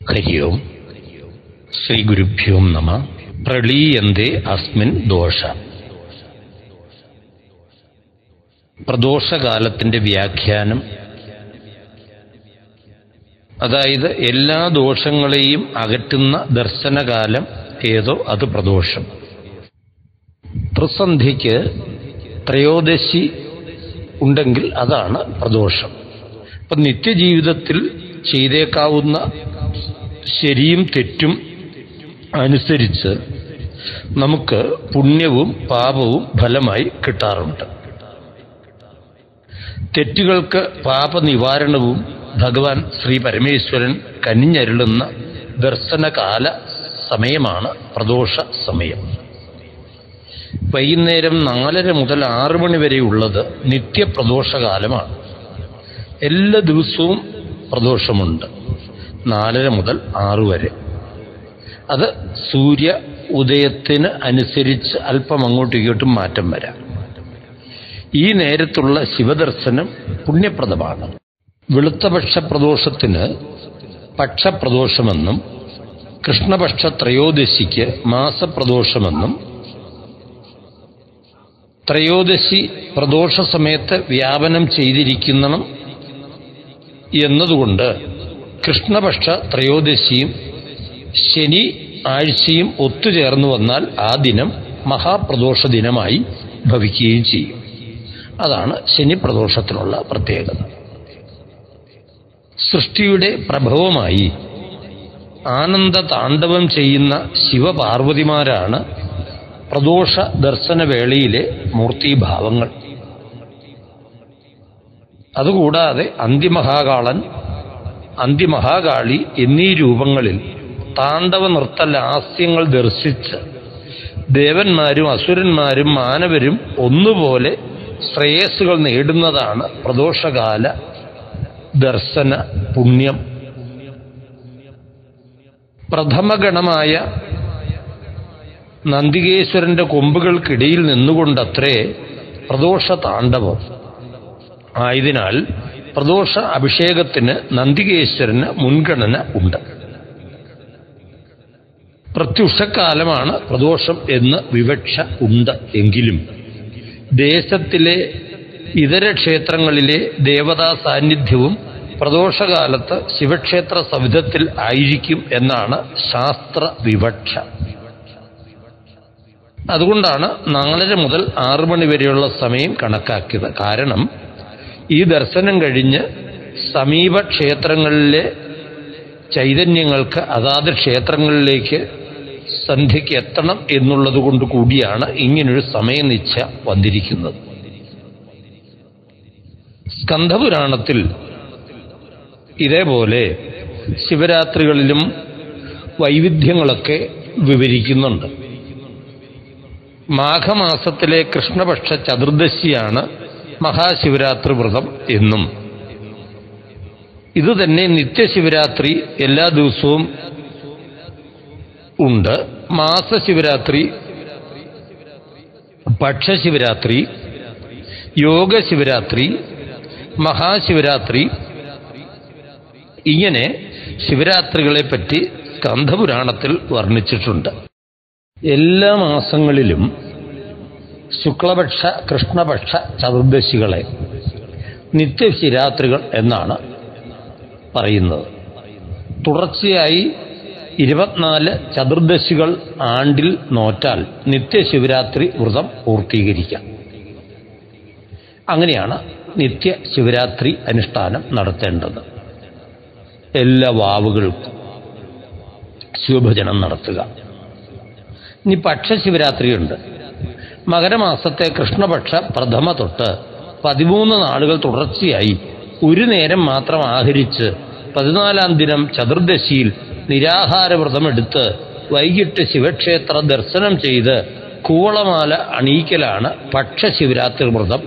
ഹരി ഓം ശ്രീ ഗുരുഭ്യോ നമ പ്രളീയന്തേ അസ്മിൻ ദോഷ പ്രദോഷകാലത്തിന്റെ വ്യാഖ്യാനം അതായത് എല്ലാ ദോഷങ്ങളെയും അകറ്റുന്ന ദർശനകാലം ഏതോ അത് പ്രദോഷം ത്രിസന്ധിക്ക് ത്രയോദശി ഉണ്ടെങ്കിൽ അതാണ് പ്രദോഷം അപ്പൊ നിത്യജീവിതത്തിൽ ചെയ്തേക്കാവുന്ന ശരിയും തെറ്റും അനുസരിച്ച് നമുക്ക് പുണ്യവും പാപവും ഫലമായി കിട്ടാറുണ്ട് തെറ്റുകൾക്ക് പാപനിവാരണവും ഭഗവാൻ ശ്രീ പരമേശ്വരൻ കനിഞ്ഞരുളുന്ന ദർശനകാല സമയമാണ് പ്രദോഷ സമയം വൈകുന്നേരം നാലര മുതൽ ആറു മണി വരെയുള്ളത് നിത്യപ്രദോഷകാലമാണ് എല്ലാ ദിവസവും പ്രദോഷമുണ്ട് നാലര മുതൽ ആറു വരെ അത് സൂര്യ ഉദയത്തിന് അനുസരിച്ച് അല്പം അങ്ങോട്ടും ഇങ്ങോട്ടും മാറ്റം വരാം ഈ നേരത്തുള്ള ശിവദർശനം പുണ്യപ്രദമാണ് വെളുത്തപക്ഷ പ്രദോഷത്തിന് പക്ഷപ്രദോഷമെന്നും കൃഷ്ണപക്ഷ ത്രയോദശിക്ക് മാസപ്രദോഷമെന്നും ത്രയോദശി പ്രദോഷ സമയത്ത് വ്യാപനം ചെയ്തിരിക്കണം എന്നതുകൊണ്ട് കൃഷ്ണപക്ഷ ത്രയോദശിയും ശനി ആഴ്ചയും ഒത്തുചേർന്നു വന്നാൽ ആ ദിനം മഹാപ്രദോഷ ദിനമായി ഭവിക്കുകയും ചെയ്യും അതാണ് ശനി പ്രദോഷത്തിനുള്ള പ്രത്യേകത സൃഷ്ടിയുടെ പ്രഭവമായി ആനന്ദ താണ്ഡവം ചെയ്യുന്ന ശിവപാർവതിമാരാണ് പ്രദോഷ ദർശനവേളയിലെ മൂർത്തിഭാവങ്ങൾ അതുകൂടാതെ അന്തിമഹാകാളൻ അന്തിമഹാകാളി എന്നീ രൂപങ്ങളിൽ താണ്ഡവ നൃത്ത ലാസ്യങ്ങൾ ദർശിച്ച് ദേവന്മാരും അസുരന്മാരും മാനവരും ഒന്നുപോലെ ശ്രേയസ്സുകൾ നേടുന്നതാണ് പ്രദോഷകാല ദർശന പുണ്യം പ്രഥമഗണമായ നന്ദികേശ്വരന്റെ കൊമ്പുകൾക്കിടയിൽ നിന്നുകൊണ്ടത്രേ പ്രദോഷ താണ്ഡവം ആയതിനാൽ പ്രദോഷ അഭിഷേകത്തിന് നന്ദികേശ്വരന് മുൻഗണന ഉണ്ട് പ്രത്യുഷക്കാലമാണ് പ്രദോഷം എന്ന് വിവക്ഷ ഉണ്ട് എങ്കിലും ദേശത്തിലെ ഇതര ക്ഷേത്രങ്ങളിലെ ദേവതാ സാന്നിധ്യവും പ്രദോഷകാലത്ത് ശിവക്ഷേത്ര സവിധത്തിൽ ആയിരിക്കും എന്നാണ് ശാസ്ത്ര വിവക്ഷ അതുകൊണ്ടാണ് നാലര മുതൽ ആറു മണി വരെയുള്ള സമയം കണക്കാക്കിയത് കാരണം ഈ ദർശനം കഴിഞ്ഞ് സമീപ ക്ഷേത്രങ്ങളിലെ ചൈതന്യങ്ങൾക്ക് അതാത് ക്ഷേത്രങ്ങളിലേക്ക് സന്ധ്യയ്ക്ക് എത്തണം എന്നുള്ളത് കൊണ്ട് കൂടിയാണ് ഇങ്ങനൊരു സമയനിച്ഛ വന്നിരിക്കുന്നത് സ്കന്ധപുരാണത്തിൽ ഇതേപോലെ ശിവരാത്രികളിലും വൈവിധ്യങ്ങളൊക്കെ വിവരിക്കുന്നുണ്ട് മാഘമാസത്തിലെ കൃഷ്ണപക്ഷ ചതുർദശിയാണ് മഹാശിവരാത്രി വ്രതം എന്നും ഇതുതന്നെ നിത്യശിവരാത്രി എല്ലാ ദിവസവും ഉണ്ട് മാസശിവരാത്രി പക്ഷശിവരാത്രി യോഗശിവരാത്രി മഹാശിവരാത്രി ഇങ്ങനെ ശിവരാത്രികളെ പറ്റി സ്കന്ധപുരാണത്തിൽ വർണ്ണിച്ചിട്ടുണ്ട് എല്ലാ മാസങ്ങളിലും ശുക്ലപക്ഷ കൃഷ്ണപക്ഷ ചതുർദശികളെ നിത്യശിവരാത്രികൾ എന്നാണ് പറയുന്നത് തുടർച്ചയായി ഇരുപത്തിനാല് ചതുർദശികൾ ആണ്ടിൽ നോറ്റാൽ നിത്യശിവരാത്രി വ്രതം പൂർത്തീകരിക്കാം അങ്ങനെയാണ് നിത്യശിവരാത്രി അനുഷ്ഠാനം നടത്തേണ്ടത് എല്ലാ വാവുകൾക്കും ശിവഭജനം നടത്തുക ഇനി പക്ഷശിവരാത്രിയുണ്ട് മകരമാസത്തെ കൃഷ്ണപക്ഷ പ്രഥമ തൊട്ട് പതിമൂന്ന് നാളുകൾ തുടർച്ചയായി ഒരു നേരം മാത്രം ആഹരിച്ച് പതിനാലാം ദിനം ചതുർദശിയിൽ നിരാഹാരവ്രതമെടുത്ത് വൈകിട്ട് ശിവക്ഷേത്ര ദർശനം ചെയ്ത് കൂവളമാല അണിയിക്കലാണ് പക്ഷശിവരാത്രി വ്രതം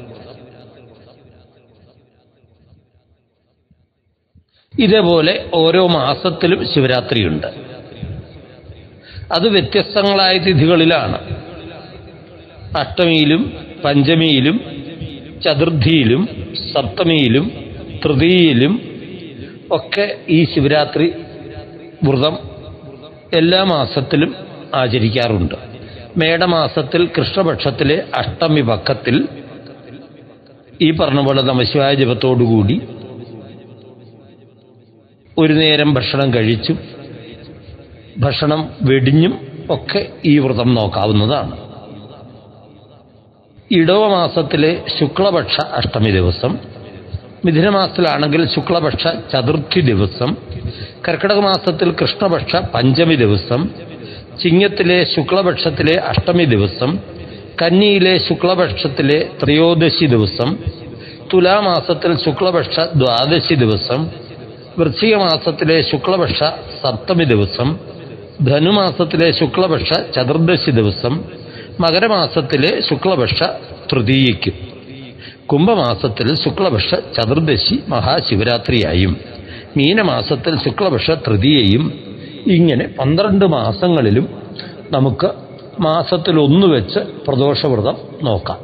ഇതേപോലെ ഓരോ മാസത്തിലും ശിവരാത്രിയുണ്ട് അത് വ്യത്യസ്തങ്ങളായ തിഥികളിലാണ് അഷ്ടമിയിലും പഞ്ചമിയിലും ചതുർത്ഥിയിലും സപ്തമിയിലും തൃതീയിലും ഒക്കെ ഈ ശിവരാത്രി വ്രതം എല്ലാ മാസത്തിലും ആചരിക്കാറുണ്ട് മേടമാസത്തിൽ കൃഷ്ണപക്ഷത്തിലെ അഷ്ടമി പക്കത്തിൽ ഈ പറഞ്ഞ പോലെ നമശിവായ ജപത്തോടുകൂടി ഒരു നേരം ഭക്ഷണം കഴിച്ചും ഭക്ഷണം വെടിഞ്ഞും ഒക്കെ ഈ വ്രതം നോക്കാവുന്നതാണ് ഇടവ മാസത്തിലെ ശുക്ലപക്ഷ അഷ്ടമി ദിവസം മിഥുനമാസത്തിലാണെങ്കിൽ ശുക്ലപക്ഷ ചതുർത്ഥി ദിവസം കർക്കിടക മാസത്തിൽ കൃഷ്ണപക്ഷ പഞ്ചമി ദിവസം ചിങ്ങത്തിലെ ശുക്ലപക്ഷത്തിലെ അഷ്ടമി ദിവസം കന്നിയിലെ ശുക്ലപക്ഷത്തിലെ ത്രയോദശി ദിവസം തുലാമാസത്തിൽ ശുക്ലപക്ഷ ദ്വാദശി ദിവസം വൃശ്ചിക മാസത്തിലെ ശുക്ലപക്ഷ സപ്തമി ദിവസം ധനുമാസത്തിലെ ശുക്ലപക്ഷ ചതുർദശി ദിവസം മകരമാസത്തിലെ ശുക്ലപക്ഷ തൃതീയയ്ക്കും കുംഭമാസത്തിൽ ശുക്ലപക്ഷ ചതുർദശി മഹാശിവരാത്രിയായും മീനമാസത്തിൽ ശുക്ലപക്ഷ തൃതീയയും ഇങ്ങനെ പന്ത്രണ്ട് മാസങ്ങളിലും നമുക്ക് മാസത്തിൽ ഒന്ന് വെച്ച് പ്രദോഷവ്രതം നോക്കാം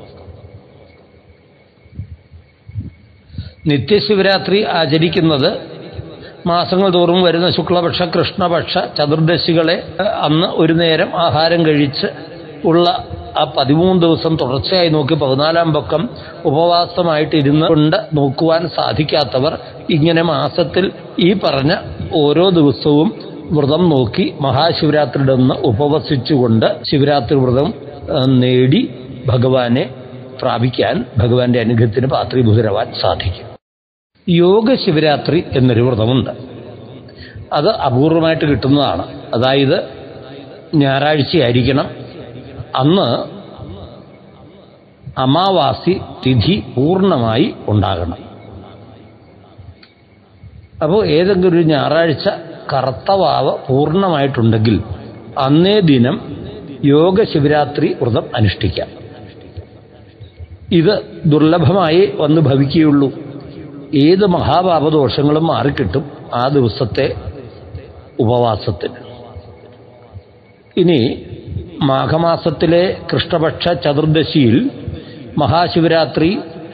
നിത്യശിവരാത്രി ആചരിക്കുന്നത് മാസങ്ങൾ തോറും വരുന്ന ശുക്ലപക്ഷ കൃഷ്ണപക്ഷ ചതുർദശികളെ അന്ന് ഒരു നേരം ആഹാരം കഴിച്ച് ഉള്ള ആ പതിമൂന്ന് ദിവസം തുടർച്ചയായി നോക്കി പതിനാലാം പക്കം ഉപവാസമായിട്ട് ഇരുന്ന് കൊണ്ട് നോക്കുവാൻ സാധിക്കാത്തവർ ഇങ്ങനെ മാസത്തിൽ ഈ പറഞ്ഞ ഓരോ ദിവസവും വ്രതം നോക്കി മഹാശിവരാത്രിയുടെ അന്ന് ഉപവസിച്ചുകൊണ്ട് ശിവരാത്രി വ്രതം നേടി ഭഗവാനെ പ്രാപിക്കാൻ ഭഗവാന്റെ അനുഗ്രഹത്തിന് പാത്രീഭൂതരാവാൻ സാധിക്കും യോഗ ശിവരാത്രി എന്നൊരു വ്രതമുണ്ട് അത് അപൂർവമായിട്ട് കിട്ടുന്നതാണ് അതായത് ഞായറാഴ്ചയായിരിക്കണം അന്ന് അമാവാസി തിഥി പൂർണ്ണമായി ഉണ്ടാകണം അപ്പോൾ ഏതെങ്കിലും ഒരു ഞായറാഴ്ച കറുത്തവാവ് പൂർണ്ണമായിട്ടുണ്ടെങ്കിൽ അന്നേ ദിനം യോഗ ശിവരാത്രി വ്രതം അനുഷ്ഠിക്കാം ഇത് ദുർലഭമായി വന്ന് ഭവിക്കുകയുള്ളൂ ഏത് മഹാപാപദോഷങ്ങളും മാറിക്കിട്ടും ആ ദിവസത്തെ ഉപവാസത്തിന് ഇനി മാഘമാസത്തിലെ കൃഷ്ണപക്ഷ ചതുർദശിയിൽ മഹാശിവരാത്രി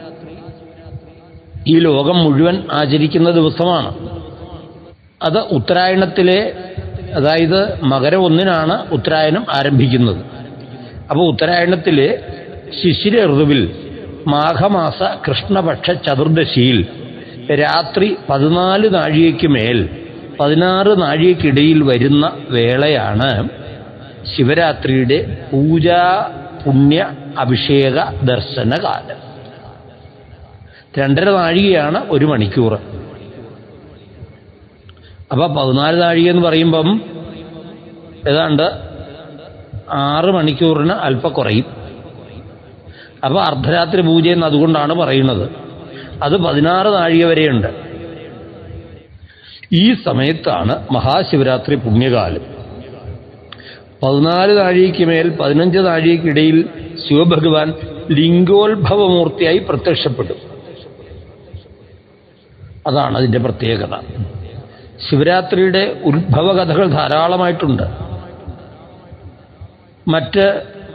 ഈ ലോകം മുഴുവൻ ആചരിക്കുന്ന ദിവസമാണ് അത് ഉത്തരായണത്തിലെ അതായത് മകര ഒന്നിനാണ് ഉത്തരായണം ആരംഭിക്കുന്നത് അപ്പോൾ ഉത്തരായണത്തിലെ ശിശിര ഋതുവിൽ മാഘമാസ കൃഷ്ണപക്ഷ ചതുർദശിയിൽ രാത്രി പതിനാല് നാഴികയ്ക്ക് മേൽ പതിനാറ് നാഴികയ്ക്കിടയിൽ വരുന്ന വേളയാണ് ശിവരാത്രിയുടെ പൂജാ പുണ്യ അഭിഷേക ദർശനകാലം രണ്ടര നാഴികയാണ് ഒരു മണിക്കൂർ അപ്പൊ പതിനാല് നാഴിക എന്ന് പറയുമ്പം ഏതാണ്ട് ആറ് മണിക്കൂറിന് അല്പ കുറയും അപ്പൊ അർദ്ധരാത്രി പൂജ എന്ന് അതുകൊണ്ടാണ് പറയുന്നത് അത് പതിനാറ് നാഴിക വരെയുണ്ട് ഈ സമയത്താണ് മഹാശിവരാത്രി പുണ്യകാലം പതിനാല് നാഴികയ്ക്ക് മേൽ പതിനഞ്ച് നാഴികയ്ക്കിടയിൽ ശിവഭഗവാൻ ലിംഗോത്ഭവമൂർത്തിയായി പ്രത്യക്ഷപ്പെടും അതാണ് അതിൻ്റെ പ്രത്യേകത ശിവരാത്രിയുടെ ഉത്ഭവകഥകൾ ധാരാളമായിട്ടുണ്ട് മറ്റ്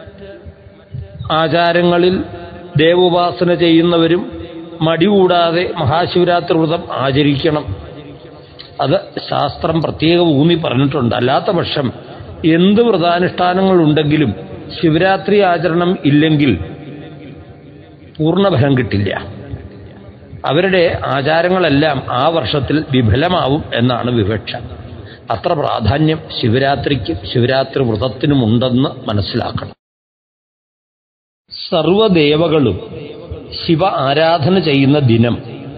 ആചാരങ്ങളിൽ ദേവോപാസന ചെയ്യുന്നവരും മടികൂടാതെ മഹാശിവരാത്രി വ്രതം ആചരിക്കണം അത് ശാസ്ത്രം പ്രത്യേകം ഊന്നി പറഞ്ഞിട്ടുണ്ട് അല്ലാത്ത പക്ഷം എന്ത് വ്രതാനുഷ്ഠാനങ്ങളുണ്ടെങ്കിലും ശിവരാത്രി ആചരണം ഇല്ലെങ്കിൽ പൂർണ്ണഫലം കിട്ടില്ല അവരുടെ ആചാരങ്ങളെല്ലാം ആ വർഷത്തിൽ വിഫലമാവും എന്നാണ് വിവക്ഷ അത്ര പ്രാധാന്യം ശിവരാത്രിക്കും ശിവരാത്രി വ്രതത്തിനുമുണ്ടെന്ന് മനസ്സിലാക്കണം സർവദേവകളും ശിവ ആരാധന ചെയ്യുന്ന ദിനം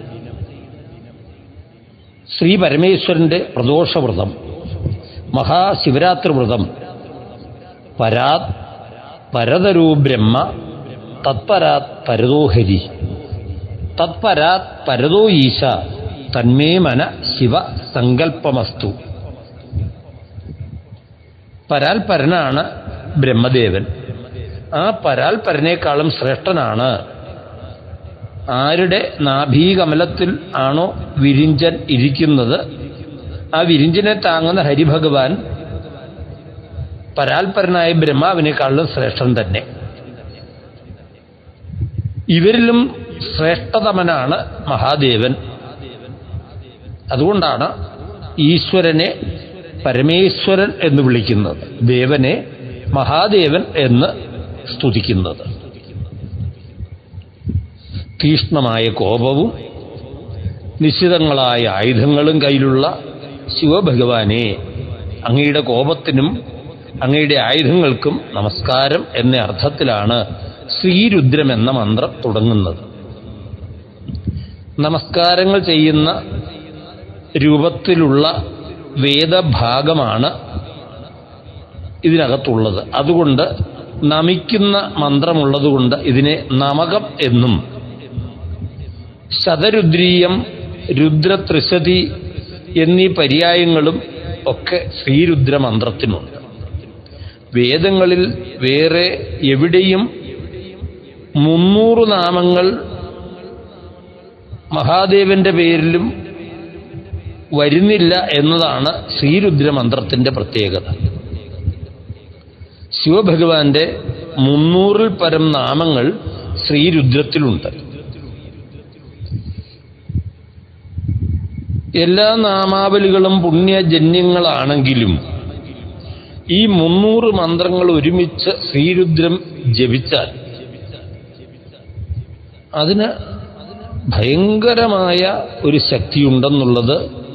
ശ്രീ പരമേശ്വരന്റെ പ്രദോഷവ്രതം മഹാശിവരാത്രി വ്രതം പരാത് പരതരോ ബ്രഹ്മ തത്പരാത് പരതോഹരി തത്പരാത് പരതോ ഈശ തന്മേ മന ശിവ സങ്കല്പമസ്തു പരാൽപരനാണ് ബ്രഹ്മദേവൻ ആ പരാൽപരനേക്കാളും ശ്രേഷ്ഠനാണ് ആരുടെ നാഭീകമലത്തിൽ ആണോ വിരിഞ്ചൻ ഇരിക്കുന്നത് ആ വിരിഞ്ചിനെ താങ്ങുന്ന ഹരിഭഗവാൻ പരാൽപരനായ ബ്രഹ്മാവിനേക്കാളും ശ്രേഷ്ഠൻ തന്നെ ഇവരിലും ശ്രേഷ്ഠതമനാണ് മഹാദേവൻ അതുകൊണ്ടാണ് ഈശ്വരനെ പരമേശ്വരൻ എന്ന് വിളിക്കുന്നത് ദേവനെ മഹാദേവൻ എന്ന് സ്തുതിക്കുന്നത് തീഷ്ണമായ കോപവും നിശ്ചിതങ്ങളായ ആയുധങ്ങളും കയ്യിലുള്ള ശിവഭഗവാനെ അങ്ങയുടെ കോപത്തിനും അങ്ങയുടെ ആയുധങ്ങൾക്കും നമസ്കാരം എന്ന അർത്ഥത്തിലാണ് ശ്രീരുദ്രം എന്ന മന്ത്രം തുടങ്ങുന്നത് നമസ്കാരങ്ങൾ ചെയ്യുന്ന രൂപത്തിലുള്ള വേദഭാഗമാണ് ഇതിനകത്തുള്ളത് അതുകൊണ്ട് നമിക്കുന്ന മന്ത്രമുള്ളതുകൊണ്ട് ഇതിനെ നമകം എന്നും ശതരുദ്രീയം രുദ്രത്രിശതി എന്നീ പര്യായങ്ങളും ഒക്കെ ശ്രീരുദ്ര മന്ത്രത്തിനുണ്ട് വേദങ്ങളിൽ വേറെ എവിടെയും മുന്നൂറ് നാമങ്ങൾ മഹാദേവന്റെ പേരിലും വരുന്നില്ല എന്നതാണ് ശ്രീരുദ്ര മന്ത്രത്തിന്റെ പ്രത്യേകത ശിവഭഗവാന്റെ മുന്നൂറിൽ പരം നാമങ്ങൾ ശ്രീരുദ്രത്തിലുണ്ട് എല്ലാ നാമാവലികളും പുണ്യജന്യങ്ങളാണെങ്കിലും ഈ മുന്നൂറ് മന്ത്രങ്ങൾ ഒരുമിച്ച് ശ്രീരുദ്രം ജപിച്ചാൽ അതിന് ഭയങ്കരമായ ഒരു ശക്തിയുണ്ടെന്നുള്ളത്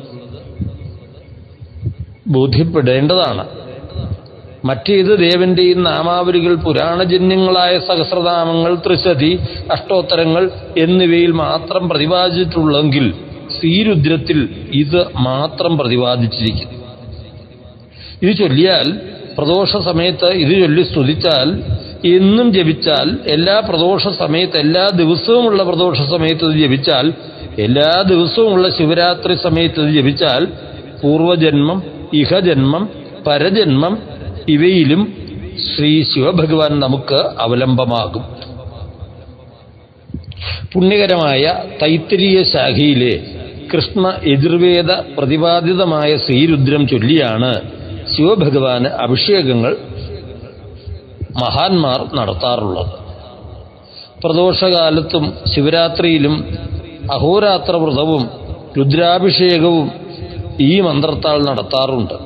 ബോധ്യപ്പെടേണ്ടതാണ് മറ്റേത് ദേവന്റെയും നാമാവലികൾ പുരാണജന്യങ്ങളായ സഹസ്രനാമങ്ങൾ ത്രിശതി അഷ്ടോത്തരങ്ങൾ എന്നിവയിൽ മാത്രം പ്രതിപാദിച്ചിട്ടുള്ളെങ്കിൽ ശ്രീരുദ്രത്തിൽ ഇത് മാത്രം പ്രതിപാദിച്ചിരിക്കുന്നു ഇത് ചൊല്ലിയാൽ പ്രദോഷ സമയത്ത് ഇത് ചൊല്ലി സ്തുതിച്ചാൽ എന്നും ജപിച്ചാൽ എല്ലാ പ്രദോഷ സമയത്ത് എല്ലാ ദിവസവുമുള്ള പ്രദോഷ സമയത്ത് ഇത് ജപിച്ചാൽ എല്ലാ ദിവസവുമുള്ള ശിവരാത്രി സമയത്ത് ഇത് ജപിച്ചാൽ പൂർവജന്മം ഇഹജന്മം പരജന്മം ഇവയിലും ശ്രീ ശിവഭഗവാൻ നമുക്ക് അവലംബമാകും പുണ്യകരമായ തൈത്തിരീയ ശാഖയിലെ കൃഷ്ണ യജുർവേദ പ്രതിപാദിതമായ ശ്രീരുദ്രം ചൊല്ലിയാണ് ശിവഭഗവാന് അഭിഷേകങ്ങൾ മഹാന്മാർ നടത്താറുള്ളത് പ്രദോഷകാലത്തും ശിവരാത്രിയിലും അഹോരാത്ര വ്രതവും രുദ്രാഭിഷേകവും ഈ മന്ത്രത്താൽ നടത്താറുണ്ട്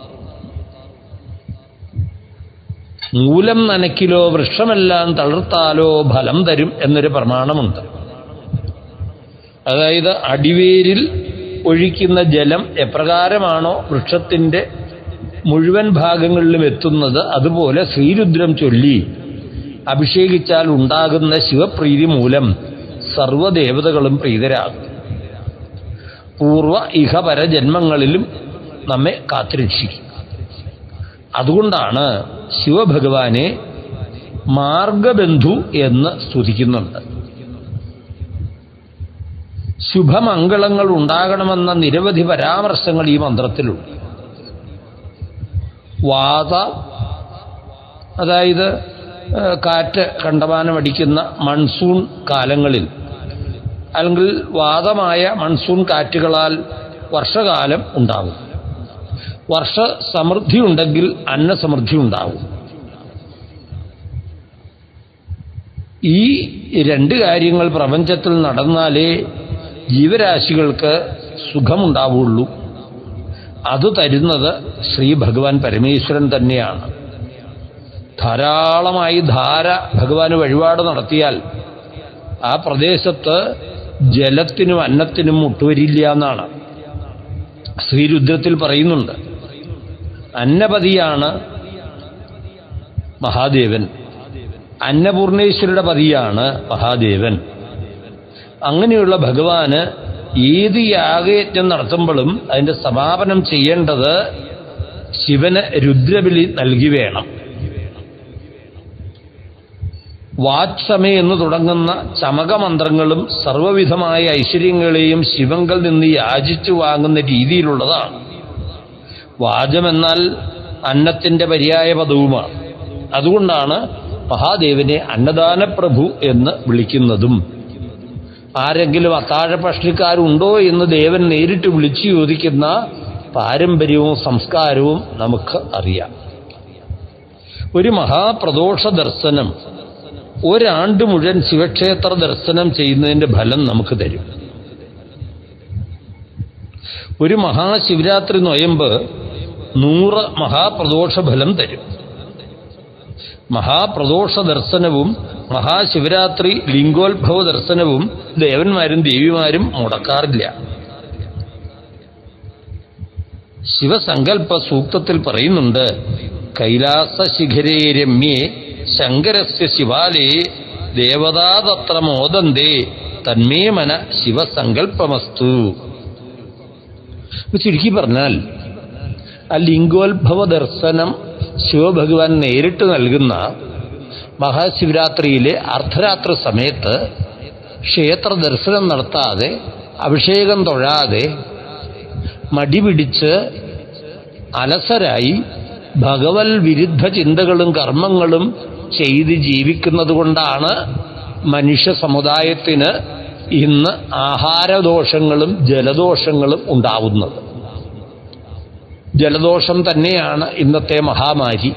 മൂലം നനക്കിലോ വൃക്ഷമെല്ലാം തളർത്താലോ ഫലം തരും എന്നൊരു പ്രമാണമുണ്ട് അതായത് അടിവേരിൽ ഒഴിക്കുന്ന ജലം എപ്രകാരമാണോ വൃക്ഷത്തിൻ്റെ മുഴുവൻ ഭാഗങ്ങളിലും എത്തുന്നത് അതുപോലെ ശ്രീരുദ്രം ചൊല്ലി അഭിഷേകിച്ചാൽ ഉണ്ടാകുന്ന ശിവപ്രീതി മൂലം സർവദേവതകളും പ്രീതരാകും പൂർവ ഇഹപര ജന്മങ്ങളിലും നമ്മെ കാത്തുരക്ഷിക്കും അതുകൊണ്ടാണ് ശിവഭഗവാനെ മാർഗബന്ധു എന്ന് സ്തുതിക്കുന്നുണ്ട് ശുഭമംഗളങ്ങൾ ഉണ്ടാകണമെന്ന നിരവധി പരാമർശങ്ങൾ ഈ മന്ത്രത്തിലുണ്ട് വാത അതായത് ഏഹ്, കാറ്റ് കണ്ടമാനമടിക്കുന്ന മൺസൂൺ കാലങ്ങളിൽ അല്ലെങ്കിൽ വാദമായ മൺസൂൺ കാറ്റുകളാൽ വർഷകാലം ഉണ്ടാകും വർഷ സമൃദ്ധി ഉണ്ടെങ്കിൽ അന്നസമൃദ്ധി ഉണ്ടാകും ഈ രണ്ട് കാര്യങ്ങൾ പ്രപഞ്ചത്തിൽ നടന്നാലേ ജീവരാശികൾക്ക് സുഖമുണ്ടാവുള്ളൂ അത് തരുന്നത് ശ്രീ ഭഗവാൻ പരമേശ്വരൻ തന്നെയാണ് ധാരാളമായി ധാര ഭഗവാന് വഴിപാട് നടത്തിയാൽ ആ പ്രദേശത്ത് ജലത്തിനും അന്നത്തിനും മുട്ടുവരില്ല എന്നാണ് ശ്രീരുദ്രത്തിൽ പറയുന്നുണ്ട് അന്നപതിയാണ് മഹാദേവൻ അന്നപൂർണേശ്വരുടെ പതിയാണ് മഹാദേവൻ അങ്ങനെയുള്ള ഭഗവാന് ഏത് യാഗയജ്ഞം നടത്തുമ്പോഴും അതിന്റെ സമാപനം ചെയ്യേണ്ടത് ശിവന് രുദ്രബലി നൽകി വേണം വാച്സമേ എന്ന് തുടങ്ങുന്ന ചമകമന്ത്രങ്ങളും സർവവിധമായ ഐശ്വര്യങ്ങളെയും ശിവങ്കൽ നിന്ന് യാചിച്ചു വാങ്ങുന്ന രീതിയിലുള്ളതാണ് വാചമെന്നാൽ അന്നത്തിന്റെ പര്യായ പദവുമാണ് അതുകൊണ്ടാണ് മഹാദേവനെ അന്നദാനപ്രഭു എന്ന് വിളിക്കുന്നതും ആരെങ്കിലും അത്താഴപക്ഷിക്കാരുണ്ടോ എന്ന് ദേവൻ നേരിട്ട് വിളിച്ചു ചോദിക്കുന്ന പാരമ്പര്യവും സംസ്കാരവും നമുക്ക് അറിയാം ഒരു മഹാപ്രദോഷ ദർശനം ഒരാണ്ട് മുഴുവൻ ശിവക്ഷേത്ര ദർശനം ചെയ്യുന്നതിന്റെ ഫലം നമുക്ക് തരും ഒരു മഹാശിവരാത്രി നൊയമ്പ് നൂറ് മഹാപ്രദോഷ ഫലം തരും മഹാപ്രദോഷ ദർശനവും മഹാശിവരാത്രി ലിംഗോത്ഭവ ദർശനവും ദേവന്മാരും ദേവിമാരും മുടക്കാറില്ല ശിവസങ്കല്പ സൂക്തത്തിൽ പറയുന്നുണ്ട് കൈലാസ ശിഖരേ രമ്യേ ശങ്കരസ്യ ശിവാലേ ദേവതാതത്ര മോദന്തേ തന്മേ മന ശിവസങ്കല്പമസ്തു ചുരുക്കി പറഞ്ഞാൽ ആ ലിംഗോത്ഭവ ദർശനം ശിവഭഗവാൻ നേരിട്ട് നൽകുന്ന മഹാശിവരാത്രിയിലെ അർദ്ധരാത്രി സമയത്ത് ക്ഷേത്ര ദർശനം നടത്താതെ അഭിഷേകം തൊഴാതെ മടി പിടിച്ച് അലസരായി ഭഗവൽ വിരുദ്ധ ചിന്തകളും കർമ്മങ്ങളും ചെയ്ത് ജീവിക്കുന്നത് കൊണ്ടാണ് മനുഷ്യ സമുദായത്തിന് ഇന്ന് ആഹാരദോഷങ്ങളും ജലദോഷങ്ങളും ഉണ്ടാവുന്നത് ജലദോഷം തന്നെയാണ് ഇന്നത്തെ മഹാമാരി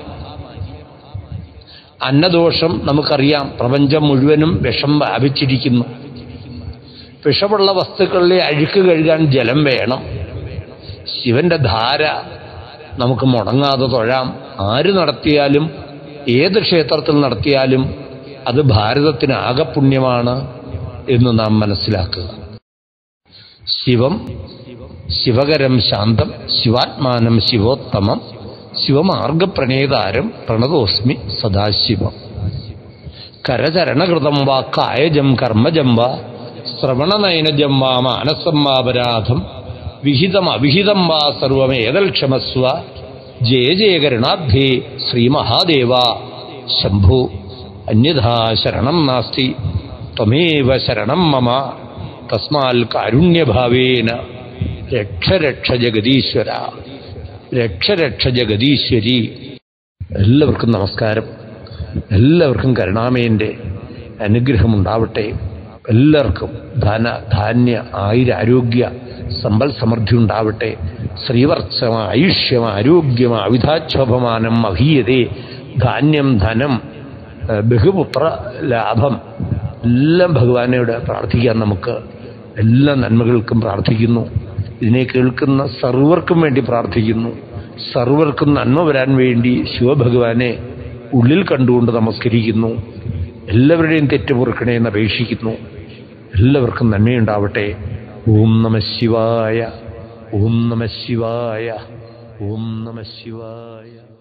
അന്നദോഷം നമുക്കറിയാം പ്രപഞ്ചം മുഴുവനും വിഷം വ്യാപിച്ചിരിക്കുന്നു വിഷമുള്ള വസ്തുക്കളിലെ അഴുക്ക് കഴുകാൻ ജലം വേണം ശിവന്റെ ധാര നമുക്ക് മുടങ്ങാതെ തൊഴാം ആര് നടത്തിയാലും ഏത് ക്ഷേത്രത്തിൽ നടത്തിയാലും അത് ഭാരതത്തിന് ആകെ പുണ്യമാണ് എന്ന് നാം മനസ്സിലാക്കുക ശിവം ശിവകരം ശാന്തം ശിവാത്മാനം ശിവോത്തമം ശിവമാർഗപ്രണേതാരം പ്രണതോസ്മി സദാശിവം കരചരണകൃതം വാ കായജം കർമ്മജം വാ ശ്രവണനയനജം വാ മാനസം വാപരാധം വിഹിതം അവിഹിതം വാ സർവമേതൽ ക്ഷമസ്വ ജയ ജയ കരുണാബ്ധേ ശ്രീമഹാദേവ ശംഭു അന്യഥാ ശരണം നാസ്തി ത്വമേവ ശരണം മമ തസ്മാൽ കാരുണ്യഭാവേന രക്ഷ രക്ഷ ജഗദീശ്വര രക്ഷ രക്ഷ ജഗദീശ്വരി എല്ലാവർക്കും നമസ്കാരം എല്ലാവർക്കും കരുണാമയൻ്റെ അനുഗ്രഹമുണ്ടാവട്ടെ എല്ലാവർക്കും ധന ധാന്യ ആയുരാരോഗ്യ സമ്പൽ സമൃദ്ധി ഉണ്ടാവട്ടെ ശ്രീവർച്ചമ ആയുഷ്യം ആരോഗ്യം അവിധാക്ഷോഭമാനം മഹീയതേ ധാന്യം ധനം ഏഹ് ബഹുപുത്ര ലാഭം എല്ലാം ഭഗവാനോട് പ്രാർത്ഥിക്കാൻ നമുക്ക് എല്ലാ നന്മകൾക്കും പ്രാർത്ഥിക്കുന്നു ഇതിനെ കേൾക്കുന്ന സർവർക്കും വേണ്ടി പ്രാർത്ഥിക്കുന്നു സർവർക്കും നന്മ വരാൻ വേണ്ടി ശിവഭഗവാനെ ഉള്ളിൽ കണ്ടുകൊണ്ട് നമസ്കരിക്കുന്നു എല്ലാവരുടെയും തെറ്റ് പൊറുക്കണേ എന്ന് അപേക്ഷിക്കുന്നു എല്ലാവർക്കും നന്മയുണ്ടാവട്ടെ ഓം നമ ശിവായ ഓം നമ ശിവായ ഓം നമ ശിവായ